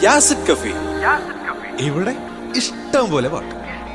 യാസിഡ് കഫി ഇവിടെ ഇഷ്ടം പോലെ പാട്ട്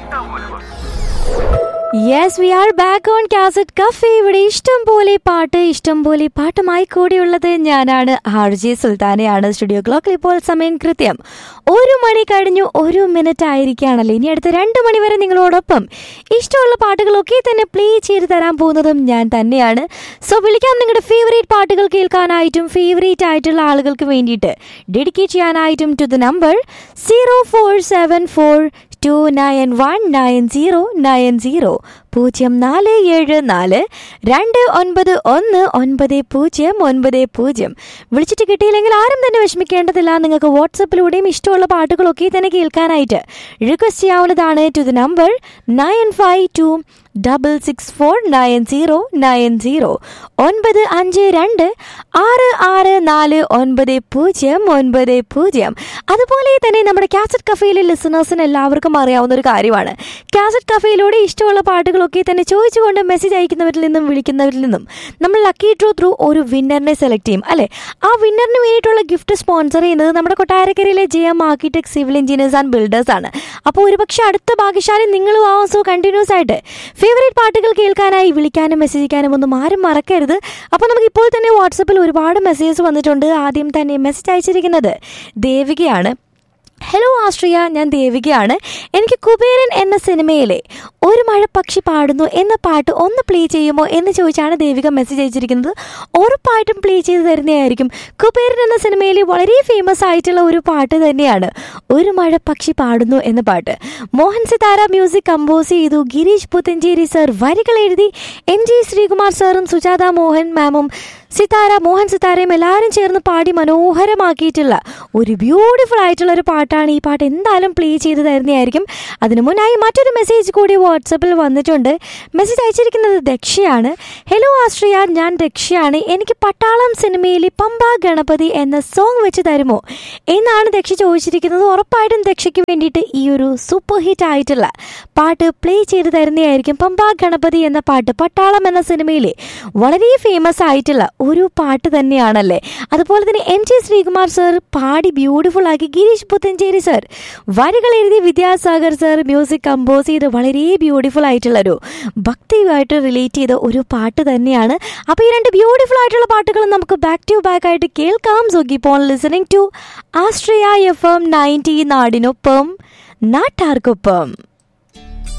yes we are back on cassette cafe ഇവിടെ ഇഷ്ടം പോലെ പാട്ട് ഇഷ്ടം പോലെ പാട്ടുമായി കൂടിയുള്ളത് ഞാനാണ് ആർ ജെ സുൽത്താനയാണ് സ്റ്റുഡിയോ ക്ലോക്കിൽ ഇപ്പോൾ സമയം കൃത്യം ഒരു മണി കഴിഞ്ഞു ഒരു മിനിറ്റ് ആയിരിക്കുകയാണല്ലോ ഇനി അടുത്ത രണ്ട് മണി വരെ നിങ്ങളോടൊപ്പം ഇഷ്ടമുള്ള പാട്ടുകളൊക്കെ തന്നെ പ്ലേ ചെയ്ത് തരാൻ പോകുന്നതും ഞാൻ തന്നെയാണ് സോ വിളിക്കാം നിങ്ങളുടെ ഫേവറേറ്റ് പാട്ടുകൾ കേൾക്കാനായിട്ടും ഫേവറേറ്റ് ആയിട്ടുള്ള ആളുകൾക്ക് വേണ്ടിയിട്ട് ഡെഡിക്കേറ്റ് ചെയ്യാനായിട്ടും to the number zero four seven four two nine one nine zero nine zero പൂജ്യം നാല് ഏഴ് നാല് രണ്ട് ഒൻപത് ഒന്ന് ഒൻപത് പൂജ്യം ഒൻപത് പൂജ്യം വിളിച്ചിട്ട് കിട്ടിയില്ലെങ്കിൽ ആരും തന്നെ വിഷമിക്കേണ്ടതില്ല നിങ്ങൾക്ക് വാട്സപ്പിലൂടെയും ഇഷ്ടമുള്ള പാട്ടുകളൊക്കെ തന്നെ കേൾക്കാനായിട്ട് റിക്വസ്റ്റ് ചെയ്യാവുന്നതാണ് to the number nine five two double six four nine zero nine zero ഒൻപത് അഞ്ച് രണ്ട് ആറ് ആറ് നാല് ഒൻപത് പൂജ്യം ഒൻപത് പൂജ്യം അതുപോലെ തന്നെ നമ്മുടെ കാസറ്റ് കഫേയിലെ ലിസണേഴ്സിന് എല്ലാവർക്കും അറിയാവുന്ന ഒരു കാര്യമാണ് കാസറ്റ് കഫേയിലൂടെ ഇഷ്ടമുള്ള പാട്ടുകളൊക്കെ തന്നെ ചോദിച്ചുകൊണ്ട് മെസ്സേജ് അയക്കുന്നവരിൽ നിന്നും വിളിക്കുന്നവരിൽ നിന്നും നമ്മൾ ലക്കി ഡ്രോ ത്രൂ ഒരു വിന്നറിനെ സെലക്ട് ചെയ്യും അല്ലെ ആ വിന്നറിന് വേണ്ടിയിട്ടുള്ള ഗിഫ്റ്റ് സ്പോൺസർ ചെയ്യുന്നത് നമ്മുടെ കൊട്ടാരക്കരയിലെ J M architect civil engineers and builders ആണ് അപ്പോൾ ഒരുപക്ഷെ അടുത്ത ഭാഗ്യശാലി നിങ്ങളും ആവും സോ കണ്ടിന്യൂസ് ആയിട്ട് ഫേവറേറ്റ് പാട്ടുകൾ കേൾക്കാനായി വിളിക്കാനും മെസ്സേജ് അയക്കാനും ഒന്നും ആരും മറക്കരുത് അപ്പോൾ നമുക്ക് ഇപ്പോൾ തന്നെ വാട്സപ്പിൽ ഒരുപാട് മെസ്സേജസ് വന്നിട്ടുണ്ട് ആദ്യം തന്നെ മെസ്സേജ് അയച്ചിരിക്കുന്നത് ദേവികയാണ് ഹലോ ആശ്രിയ ഞാൻ ദേവികയാണ് എനിക്ക് കുബേരൻ എന്ന സിനിമയിലെ ഒരു മഴപ്പക്ഷി പാടുന്നു എന്ന പാട്ട് ഒന്ന് പ്ലേ ചെയ്യുമോ എന്ന് ചോദിച്ചാണ് ദേവിക മെസ്സേജ് അയച്ചിരിക്കുന്നത് ഉറപ്പായിട്ടും പ്ലേ ചെയ്ത് തരുന്നതായിരിക്കും കുബേരൻ എന്ന സിനിമയിലെ വളരെ ഫേമസ് ആയിട്ടുള്ള ഒരു പാട്ട് തന്നെയാണ് ഒരു മഴപ്പക്ഷി പാടുന്നു എന്ന പാട്ട് മോഹൻ സിതാര മ്യൂസിക് കമ്പോസ് ചെയ്തു ഗിരീഷ് പുത്തഞ്ചേരി സർ വരികൾ എഴുതി എം ജി ശ്രീകുമാർ സാറും സുജാത മോഹൻ മാമും സിതാര മോഹൻ സിതാരയും എല്ലാവരും ചേർന്ന് പാടി മനോഹരമാക്കിയിട്ടുള്ള ഒരു ബ്യൂട്ടിഫുൾ ആയിട്ടുള്ള ഒരു പാട്ടാണ് ഈ പാട്ട് എന്തായാലും പ്ലേ ചെയ്ത് തരുന്നതായിരിക്കും അതിനു മുന്നായി മറ്റൊരു മെസ്സേജ് കൂടി വാട്സപ്പിൽ വന്നിട്ടുണ്ട് മെസ്സേജ് അയച്ചിരിക്കുന്നത് ദക്ഷയാണ് ഹലോ ആശ്രിയ ഞാൻ ദക്ഷയാണ് എനിക്ക് പട്ടാളം സിനിമയിലെ പമ്പ ഗണപതി എന്ന സോങ് വെച്ച് തരുമോ എന്നാണ് ദക്ഷ ചോദിച്ചിരിക്കുന്നത് ഉറപ്പായിട്ടും ദക്ഷയ്ക്ക് വേണ്ടിയിട്ട് ഈ ഒരു സൂപ്പർ ഹിറ്റ് ആയിട്ടുള്ള പാട്ട് പ്ലേ ചെയ്ത് തരുന്നതായിരിക്കും പമ്പ ഗണപതി എന്ന പാട്ട് പട്ടാളം എന്ന സിനിമയിലെ വളരെ ഫേമസ് ആയിട്ടുള്ള ഒരു പാട്ട് തന്നെയാണല്ലേ അതുപോലെ തന്നെ എം ജി ശ്രീകുമാർ സർ പാടി ബ്യൂട്ടിഫുൾ ആക്കി ഗിരീഷ് പുത്തഞ്ചേരി സർ വരികൾ എഴുതി വിദ്യാസാഗർ സർ മ്യൂസിക് കമ്പോസ് ചെയ്ത് വളരെ ബ്യൂട്ടിഫുൾ ആയിട്ടുള്ള ഒരു ഭക്തിയുമായിട്ട് റിലേറ്റ് ചെയ്ത ഒരു പാട്ട് തന്നെയാണ് അപ്പോൾ ഈ രണ്ട് ബ്യൂട്ടിഫുൾ ആയിട്ടുള്ള പാട്ടുകൾ നമുക്ക് ബാക്ക് ടു ബാക്ക് ആയിട്ട് കേൾക്കാം so keep on listening to Austria F M ninety നാടിനൊപ്പം നാട്ടാർക്കൊപ്പം